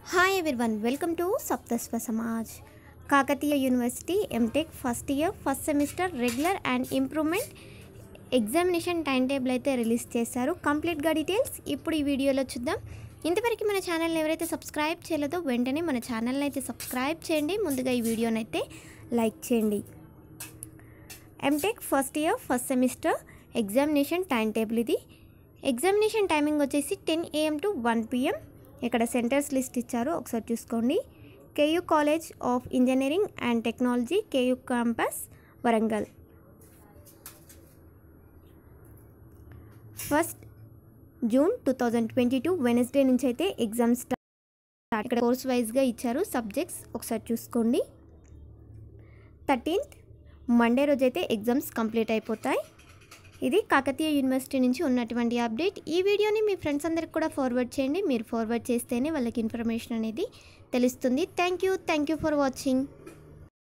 hi everyone welcome to Saptaswa Samaj Kakatiya university M Tech first year first semester regular and improvement examination time table అయితే release చేశారు కంప్లీట్గా details ఇప్పుడు ఈ వీడియోలో చూద్దాం ఇంతవరకు మన ఛానల్ని ఎవరైతే సబ్స్క్రైబ్ చేయలేదో వెంటనే మన ఛానల్ని అయితే సబ్స్క్రైబ్ చేయండి ముందుగా ఈ వీడియోని అయితే లైక్ చేయండి M Tech first year first semester examination time table ఇది ఎగ్జామినేషన్ టైమింగ్ వచ్చేసి ten AM to one PM ఇక్కడ సెంటర్స్ లిస్ట్ ఇచ్చారు ఒకసారి చూసుకోండి KU college of engineering and technology KU campus Warangal first June two thousand twenty two Wednesday నుంచి అయితే exams start ఇక్కడ course వైజ్గా ఇచ్చారు సబ్జెక్ట్స్ ఒకసారి చూసుకోండి థర్టీన్త్ మండే రోజైతే ఎగ్జామ్స్ కంప్లీట్ అయిపోతాయి ఇది కాకతీయ యూనివర్సిటీ నుంచి ఉన్నటువంటి అప్డేట్ ఈ వీడియోని మీ ఫ్రెండ్స్ అందరికి కూడా ఫార్వర్డ్ చేయండి మీరు ఫార్వర్డ్ చేస్తేనే వాళ్ళకి ఇన్ఫర్మేషన్ అనేది తెలుస్తుంది thank you thank you for watching